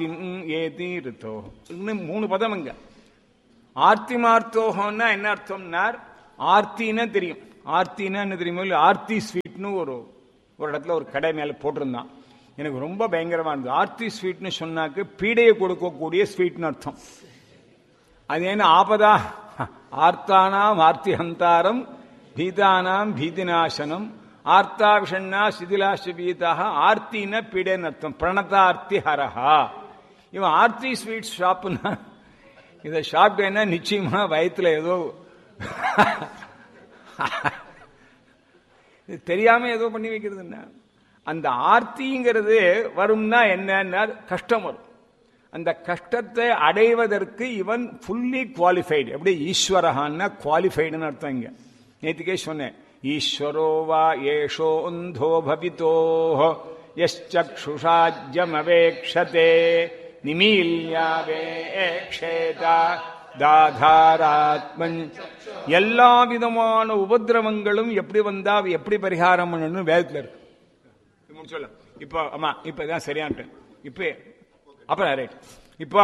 ஆர்த்தின் ஏதி ரித்தோ இன்னும் மூணு பதம் இங்க ஆர்த்திமார்த்தோகம்னா என்ன அர்த்தம்னார் ஆர்த்தின்னு தெரியும் ஆர்த்தின்னா என்ன தெரியுமோ இல்லை ஆர்த்தி ஸ்வீட்னு ஒரு ஒரு இடத்துல ஒரு கடை மேல போட்டிருந்தான் எனக்கு ரொம்ப பயங்கரமா இருந்தது ஆர்த்தி ஸ்வீட்னு சொன்னாக்கு பீடையை கொடுக்கக்கூடிய ஸ்வீட்னு அர்த்தம் அது என்ன ஆபதா ஆர்த்தானாம் ஆர்த்தி ஹந்தாரம் பீதானாம் பீதிநாசனம் ஆர்த்தா விஷண்ணா சிதிலாஷ பீதாக ஆர்த்தின பீடேன்னு அர்த்தம் பிரணதார்த்தி ஹரஹா இவன் ஆர்த்தி ஸ்வீட் ஷாப்புன்னா இதை சாப்பிட்டேன்னா நிச்சயமா வயிற்றுல ஏதோ இது தெரியாம ஏதோ பண்ணி வைக்கிறதுன்னா அந்த ஆர்த்திங்கிறது வரும்னா என்னன்னா கஷ்டம் வரும் அந்த கஷ்டத்தை அடைவதற்கு இவன் ஃபுல்லி குவாலிஃபைடு எப்படி ஈஸ்வரஹான்னா குவாலிஃபைடுன்னு அர்த்தம் இங்க நேற்றுக்கே சொன்னேன் ஈஸ்வரோ வா ஏஷோ உந்தோ பவித்தோ யச்சுஷாஜ்யமவேக்ஷதே நிமீல்யாவேக்ஷேதா தாதாராத்மன் எல்லா விதமான உபதிரவங்களும் எப்படி வந்தா எப்படி பரிகாரம் பண்ணணும் வேதத்துல இருக்கு இது முடிச்சுடலாம் இப்போ ஆமா இப்போ இதான் சரியான்ட்டு இப்போ அப்புறம் ரைட் இப்போ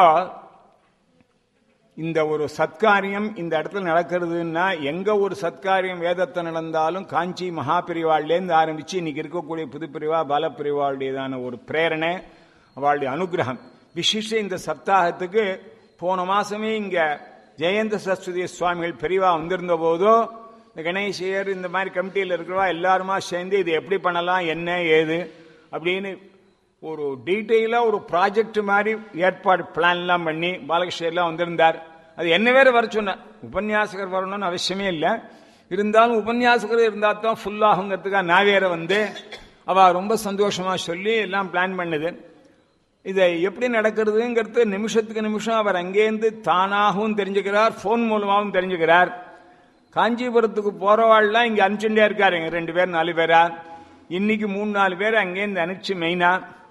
இந்த ஒரு சத்காரியம் இந்த இடத்துல நடக்கிறதுன்னா எங்க ஒரு சத்காரியம் வேதத்தை நடந்தாலும் காஞ்சி மகாபிரிவாள்லேருந்து ஆரம்பிச்சு இன்னைக்கு இருக்கக்கூடிய புதுப்பிரிவா பாலப்பிரிவாளுடையதான ஒரு பிரேரணை அவளுடைய அனுகிரகம் விசிஷ்ட இந்த சப்தாகத்துக்கு போன மாசமே இங்க ஜெயந்த சரஸ்வதி சுவாமிகள் பெரியவா வந்திருந்த போதோ இந்த கணேசியர் இந்த மாதிரி கமிட்டியில் இருக்கிறவா எல்லாருமா சேர்ந்து இது எப்படி பண்ணலாம் என்ன ஏது அப்படின்னு ஒரு டீட்டெயிலாக ஒரு ப்ராஜெக்ட் மாதிரி ஏற்பாடு பிளான்லாம் பண்ணி பாலகிருஷ்ணர்லாம் வந்திருந்தார் அது என்ன வேற வர சொன்னார் உபன்யாசகர் வரணும்னு அவசியமே இல்லை இருந்தாலும் உபன்யாசகர் இருந்தால் தான் ஃபுல் ஆகுங்கிறதுக்காக நான் வேற வந்து அவ ரொம்ப சந்தோஷமா சொல்லி எல்லாம் பிளான் பண்ணுது இதை எப்படி நடக்கிறதுங்கிறது நிமிஷத்துக்கு நிமிஷம் அவர் அங்கேருந்து தானாகவும் தெரிஞ்சுக்கிறார் ஃபோன் மூலமாகவும் தெரிஞ்சுக்கிறார் காஞ்சிபுரத்துக்கு போறவாள்லாம் இங்க அனுப்பிச்சுட்டே இருக்காரு எங்க ரெண்டு பேர் நாலு பேரா இன்னைக்கு மூணு நாலு பேர் அங்கேருந்து அனுப்பிச்சு மெயினா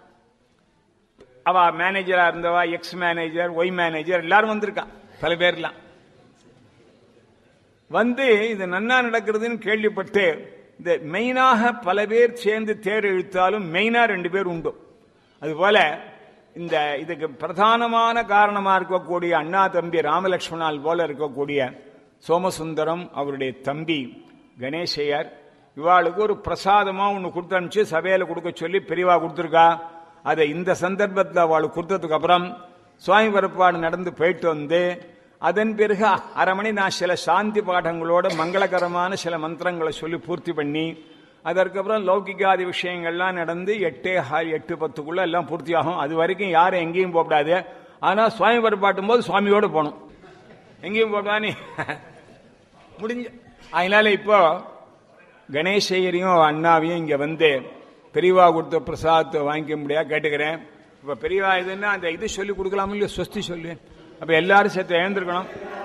அவ மேனேஜரா இருந்தவா எக்ஸ் மேனேஜர் ஒய் மேனேஜர் எல்லாரும் வந்திருக்கான் பல பேர்லாம் வந்து இது நன்னா நடக்கிறதுன்னு கேள்விப்பட்டு இந்த மெயினாக பல பேர் சேர்ந்து தேர் இழுத்தாலும் மெயினா ரெண்டு பேர் உண்டு அதுபோல இந்த இதுக்கு பிரதானமான காரணமா இருக்கக்கூடிய அண்ணா தம்பி ராமலட்சுமணால் போல இருக்கக்கூடிய சோமசுந்தரம் அவருடைய தம்பி கணேசையர் இவாளுக்கு ஒரு பிரசாதமா ஒன்று கொடுத்து அனுப்பிச்சு சபையில கொடுக்க சொல்லி பெரியவா கொடுத்துருக்கா அதை இந்த சந்தர்ப்பத்தில் அவளுக்கு கொடுத்ததுக்கு அப்புறம் சுவாமி பரப்பாடு நடந்து போயிட்டு வந்து அதன் பிறகு அரை மணி நான் சில சாந்தி பாடங்களோட மங்களகரமான சில மந்திரங்களை சொல்லி பூர்த்தி பண்ணி அதற்கப்புறம் லௌகிகாதி விஷயங்கள்லாம் நடந்து எட்டே ஹால் எட்டு பத்துக்குள்ள எல்லாம் பூர்த்தியாகும் அது வரைக்கும் யாரும் எங்கேயும் போகக்கூடாது ஆனா சுவாமி பரப்பாட்டும் போது சுவாமியோட போகணும் எங்கேயும் போடானே முடிஞ்ச அதனால இப்போ கணேசையரையும் அண்ணாவையும் இங்க வந்து பெரியவா கொடுத்த பிரசாதத்தை வாங்கிக்க முடியா கேட்டுக்கிறேன் இப்ப பெரியவா இதுன்னா அந்த இது சொல்லி கொடுக்கலாமோ இல்லையோ சொஸ்தி சொல்லு அப்ப எல்லாரும் சேர்த்து எழுந்திருக்கணும்